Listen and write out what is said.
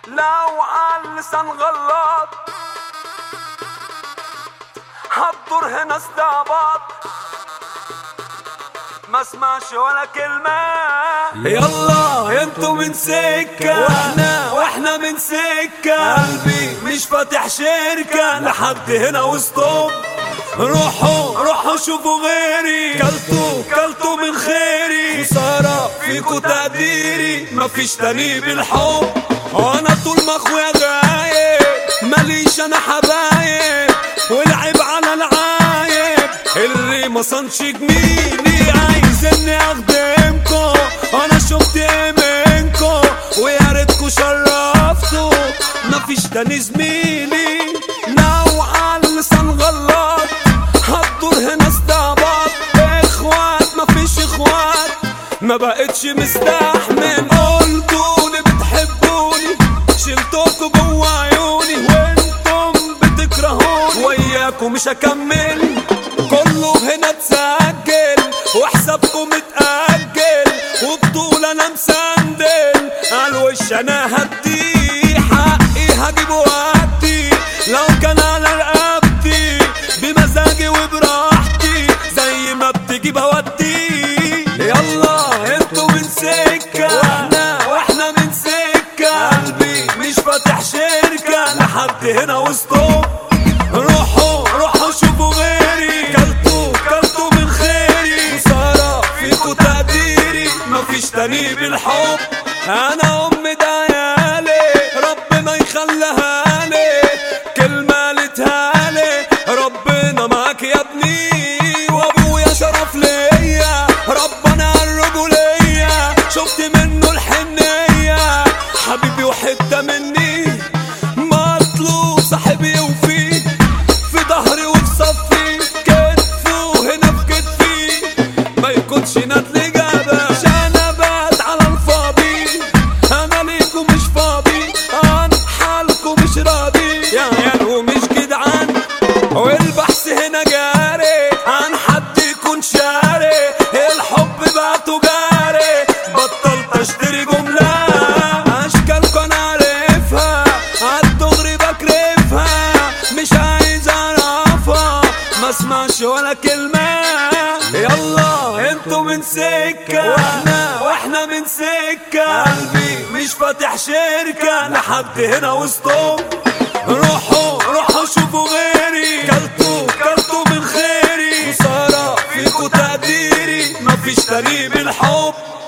لو على لسان غلط هتدور هنا استعباط ما اسمعش ولا كلمة يلا انتوا من سكة واحنا واحنا من سكة قلبي مش فاتح شركة لحد هنا وستوب روحوا روحوا شوفوا غيري كلتوا كلتوا من خيري خسارة فيكوا تقديري مفيش تاني بالحب وانا طول ما اخويا غايب ماليش انا حبايب والعيب على العايب اللي ما صنش جميلي عايز اني اخدمكو انا شفت ايه منكو ويا ريتكو شرفتوا مفيش تاني زميلي لو على لسان غلط هتدور هنا استعباط اخوات مفيش اخوات ما بقتش مستحمل قلتولي بتحبوني شلتوكوا جوا عيوني وانتم بتكرهوني وياكم مش هكمل كله هنا اتسجل وحسابكم متأجل وبطول انا مسندل على الوش انا هدي حقي هجيبه وقتي لو كان على رقبتي بمزاجي وبراحتي زي ما بتجي بودي يلا انتوا من سكة واحنا واحنا من سكة قلبي مش فاتح شركة لحد هنا وسطهم روحوا روحوا شوفوا غيري كلتوا كلتوا من خيري خسارة فيكوا تقديري مفيش تاني بالحب انا امي ده عيالي ربنا يخليها لي كلمة قالتها لي ربنا معاك يا ابني وابويا شرف ليا ربنا قربه ليا شفت منه الحنية حبيبي وحتة مني مطلوب صاحبي وفي في ظهري وفي صفي كتفه هنا في كتفي ما يكونش ندل جابة شنبات على الفاضي انا ليكم مش فاضي عن حالكم مش راضي يا عيال ومش جدعان والبحث هنا جاري عن حد يكون شاري الحب بقى تجاري بطلت اشتري جملة اشكالكم انا عارفها عالدغري بكرفها مش عايز اعرفها ما اسمعش ولا كلمة يلا انتوا من سكة واحنا واحنا من سكة قلبي مش فاتح شركة لحد هنا وسطهم روحوا روحوا شوفوا غيري كلتوا كلتوا من خيري خسارة فيكوا تقديري مفيش تاني بالحب